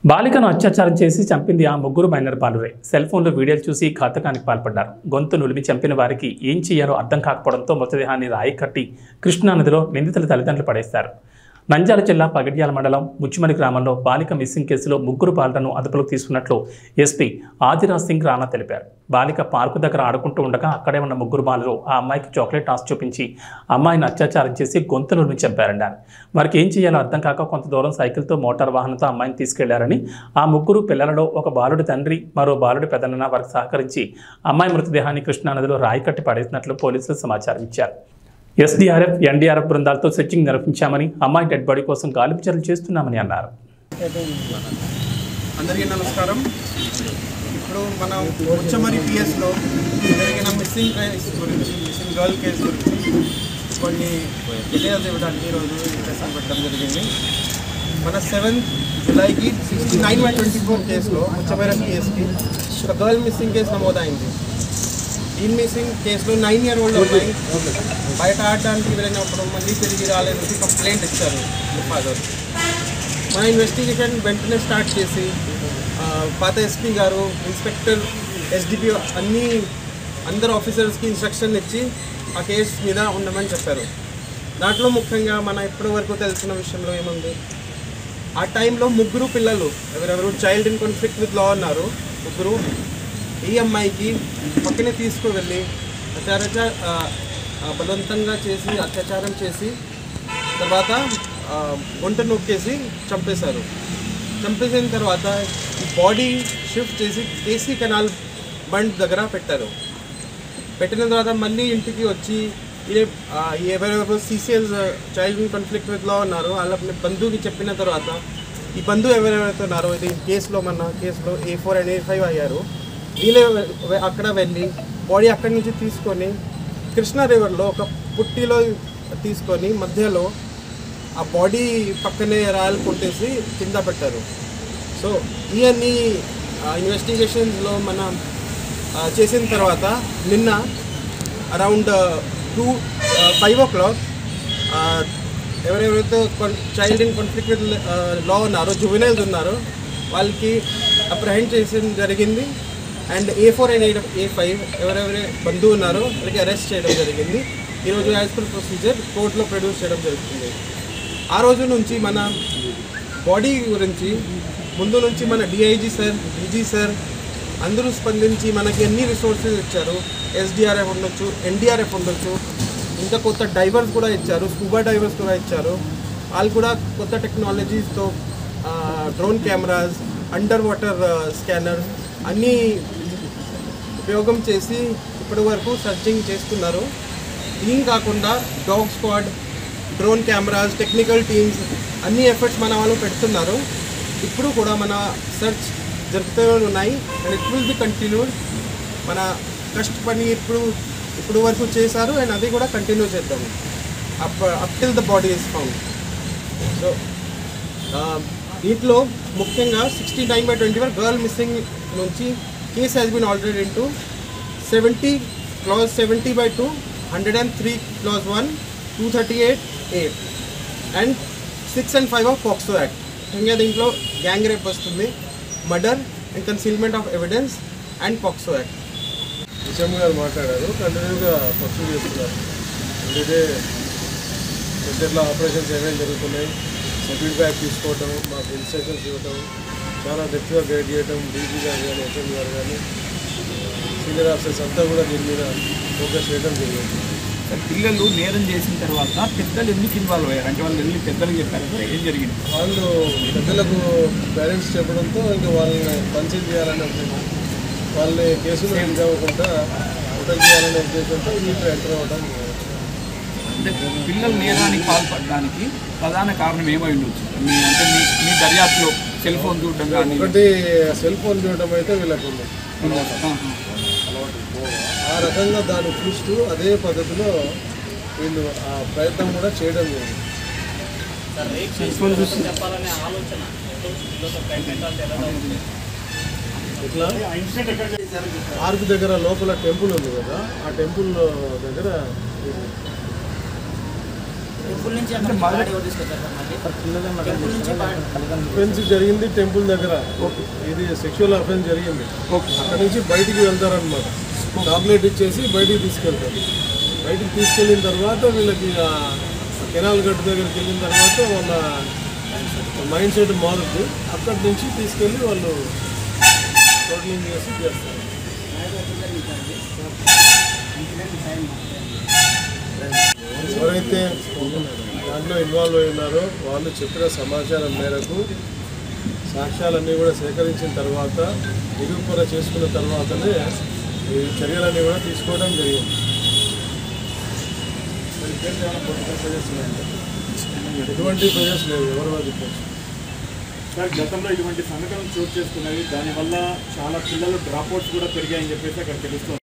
బాలికను అత్యాచారం చేసి చంపింది ఆ ముగ్గురు మైనర్ బాలురే సెల్ ఫోన్లో వీడియోలు చూసి ఘాతకానికి పాల్పడ్డారు గొంతు నులిమి చంపిన వారికి ఏం చేయాలో అర్థం కాకపోవడంతో మృతదేహాన్ని రాయి కట్టి కృష్ణానదిలో నిందితుల తల్లిదండ్రులు పడేశారు నంద్యాల జిల్లా పగడ్యాల మండలం ముచ్చిమరి గ్రామంలో బాలిక మిస్సింగ్ కేసులో ముగ్గురు బాలులను అదుపులోకి తీసుకున్నట్లు ఎస్పీ ఆదిరాజ్ సింగ్ రాణా తెలిపారు బాలిక పార్కు దగ్గర ఆడుకుంటూ ఉండగా అక్కడే ఉన్న ముగ్గురు బాలురు ఆ అమ్మాయికి చాక్లెట్ ఆశ చూపించి అమ్మాయిని అత్యాచారం చేసి గొంతులను చంపారన్నారు వారికి ఏం చేయాలో అర్థం కాక కొంత దూరం సైకిల్తో మోటార్ వాహనంతో అమ్మాయిని తీసుకెళ్లారని ఆ ముగ్గురు పిల్లలలో ఒక బాలుడి తండ్రి మరో బాలుడి పెదనన్న వారికి సహకరించి అమ్మాయి మృతదేహాన్ని కృష్ణానదిలో రాయి కట్టి పడేసినట్లు పోలీసులు సమాచారం ఇచ్చారు ఎస్డీఆర్ఎఫ్ ఎన్డీఆర్ఎఫ్ బృందాలతో సెర్చింగ్ నిర్వహించామని అమ్మాయి డెడ్ బాడీ కోసం గాలింపు చర్యలు చేస్తున్నామని అన్నారు అందరికీ నమస్కారం ఇప్పుడు మన ఉచ్చమరి పిఎస్లో జరిగిన మిస్సింగ్ కేస్ గురించి మిస్సింగ్ గర్ల్ కేసు గురించి కొన్ని డీటెయిల్స్ ఇవ్వడానికి ఈరోజు ఇంట్రెస్ట్ పెట్టడం జరిగింది మన సెవెంత్ జూలైకి sixty nine by twenty four కేసులో ఉచ్చమరి పిఎస్కి ఒక గర్ల్ మిస్సింగ్ కేసు నమోదైంది ఈ మిస్సింగ్ కేసులో నైన్ ఇయర్ ఓల్డ్ అమ్మాయి బయట ఆడడానికి వెళ్ళినప్పుడు మళ్ళీ తిరిగి రాలేదని కంప్లైంట్ ఇచ్చారు ఫాదర్ మన ఇన్వెస్టిగేషన్ వెంటనే స్టార్ట్ చేసి ఆ, పాత ఎస్పీ గారు ఇన్స్పెక్టర్ ఎస్డిపి అన్ని అందరు ఆఫీసర్స్కి ఇన్స్ట్రక్షన్ ఇచ్చి ఆ కేసు మీద ఉండమని చెప్పారు దాంట్లో ముఖ్యంగా మన ఇప్పటి వరకు తెలిసిన విషయంలో ఏముంది ఆ టైంలో ముగ్గురు పిల్లలు ఎవరెవరు child in conflict with law ఉన్నారు ముగ్గురు ఈ అమ్మాయికి పక్కనే తీసుకువెళ్ళి అత్యాచార ఆ, ఆ, బలవంతంగా చేసి అత్యాచారం చేసి తర్వాత ఆ, గుంట నొక్కేసి చంపేశారు చంపేసిన తర్వాత ఈ బాడీ షిఫ్ట్ చేసి కేసీ కెనాల్ బండ్ దగ్గర పెట్టారు పెట్టిన తర్వాత మళ్ళీ ఇంటికి వచ్చి ఇదే ఆ, ఎవరెవరు CCLs child conflict with law ఉన్నారో వాళ్ళ బంధువుకి చెప్పిన తర్వాత ఈ బంధువు ఎవరెవరైతే ఉన్నారో ఇది కేసులో మన కేసులో A four and A five అయ్యారు వీళ్ళే వె- అక్కడ వెళ్ళి బాడీ అక్కడి నుంచి తీసుకొని కృష్ణా రివర్లో ఒక పుట్టిలో తీసుకొని మధ్యలో ఆ బాడీ పక్కనే రాయలు కొట్టేసి కింద పెట్టారు సో ఇవన్నీ ఇన్వెస్టిగేషన్స్లో మనం ఆ, చేసిన తర్వాత నిన్న around two five o'clock ఎవరెవరైతే child in conflict with law ఉన్నారో జువెనైల్స్ ఉన్నారో వాళ్ళకి అప్రహెండ్ చేసిన జరిగింది and A four and eight A five ఎవరెవరి బంధువు ఉన్నారో వాళ్ళకి అరెస్ట్ చేయడం జరిగింది ఈరోజు యాజ్ పర్ ప్రొసీజర్ కోర్టులో ప్రొడ్యూస్ చేయడం జరుగుతుంది ఆ రోజు నుంచి మన బాడీ గురించి ముందు నుంచి మన డిఐజీ సార్ డీజీ సార్ అందరూ స్పందించి మనకి ఎన్ని రిసోర్సెస్ ఇచ్చారు ఎస్డిఆర్ఎఫ్ ఉండొచ్చు ఎన్డీఆర్ఎఫ్ ఉండొచ్చు ఇంకా కొత్త డైవర్స్ కూడా ఇచ్చారు స్కూబా డైవర్స్ కూడా ఇచ్చారు వాళ్ళు కూడా కొత్త టెక్నాలజీస్తో drone cameras under water scanner అన్నీ ఉపయోగం చేసి ఇప్పటి వరకు సర్చింగ్ చేస్తున్నారు దీని కాకుండా dog squad drone cameras technical teams అన్ని ఎఫర్ట్స్ మన వాళ్ళు పెడుతున్నారు ఇప్పుడు కూడా మన సెర్చ్ జరుగుతూనే ఉన్నాయి and it will be continued మన కష్టపడి ఇప్పుడు ఇప్పుడు వరకు చేశారు అండ్ అది కూడా కంటిన్యూ చేద్దాము up up till the body is found so ఆ, దీంట్లో ముఖ్యంగా sixty nine by twenty one girl missing నుంచి case has been already into seventy clause seventy by two hundred and three clause one two thirty eight eight and six and five of POCSO act ఇంకా దీంట్లో gang rape వస్తుంది murder and concealment of evidence and POCSO act విషయం గారు మాట్లాడారు కంటిన్యూగా pursue చేస్తున్నారు అంటే ఇదే ఎట్లా ఆపరేషన్స్ ఏమేమి జరుగుతున్నాయి ఫీడ్బ్యాక్ తీసుకోవటం మాకు ఇన్స్ట్రక్షన్స్ ఇవ్వటం చాలా డెప్త్గా గైడ్ చేయటం డీజీ గారు కానీ హెచ్ఎం గారు కానీ సీనియర్ ఆఫీసర్స్ అంతా కూడా దీని మీద ఫోకస్ చేయడం జరిగింది సార్ పిల్లలు నేరం చేసిన తర్వాత పెద్దలు ఎందుకు ఇన్వాల్వ్ అయ్యారు అంటే వాళ్ళు వెళ్ళి పెద్దలు చెప్పారు సార్ ఏం జరిగింది వాళ్ళు పెద్దలకు పేరెంట్స్ చెప్పడంతో ఇంకా వాళ్ళని కన్సిల్ చేయాలనే ఉద్దేశం వాళ్ళని కేసులు ఇది అవ్వకుండా హోటల్ చేయాలనే ఉద్దేశంతో వీళ్ళు ఎంటర్ అవ్వడం అంటే పిల్లలు నేరానికి పాల్పడడానికి ప్రధాన కారణం ఏమై ఉండొచ్చు మీ అంటే మీ మీ దర్యాప్తులో సెల్ ఫోన్ చూడడం కానీ ఒకటి సెల్ ఫోన్ చూడడం అయితే వీళ్ళకు ఉంది ఆహా. ఆ రకంగా దాన్ని చూస్తూ అదే పద్ధతిలో వీళ్ళు ఆ ప్రయత్నం కూడా చేయడం జరిగింది ఇట్లా పార్క్ దగ్గర లోపల టెంపుల్ ఉంది కదా ఆ టెంపుల్ దగ్గర ఇది టెంపుల్ నుంచి అక్కడ బాడీ ఎవరు తీసుకొచ్చారు సార్ మళ్ళీ టెంపుల్ నుంచి బాడీ అఫెన్స్ జరిగింది టెంపుల్ దగ్గర ఇది సెక్షువల్ అఫెన్స్ జరిగింది అక్కడ నుంచి బయటికి వెళ్తారనమాట టాబ్లెట్ ఇచ్చేసి బయటికి తీసుకెళ్తారు బయటికి తీసుకెళ్ళిన తర్వాత వీళ్ళకి ఆ కెనాల్ గట్టు దగ్గరికి వెళ్ళిన తర్వాత వాళ్ళ మైండ్ సెట్ మారుద్ది అక్కడి నుంచి తీసుకెళ్ళి వాళ్ళు టోటలింగ్ చేసి చేస్తారు ఎవరైతే దాంట్లో ఇన్వాల్వ్ అయి ఉన్నారో వాళ్ళు చెప్పిన సమాచారం మేరకు సాక్ష్యాలన్నీ కూడా సేకరించిన తర్వాత నిరూపణ చేసుకున్న తర్వాతనే ఈ చర్యలన్నీ కూడా తీసుకోవడం జరిగింది ఎటువంటి ప్రజెస్ లేవు ఎవరు చెప్పచ్చు సార్ గతంలో ఇటువంటి సంఘటనలు చోటు చేసుకున్నవి దానివల్ల చాలా పిల్లలు డ్రాప్అవుట్స్ కూడా పెరిగాయని చెప్పేసి అక్కడ తెలుస్తుంది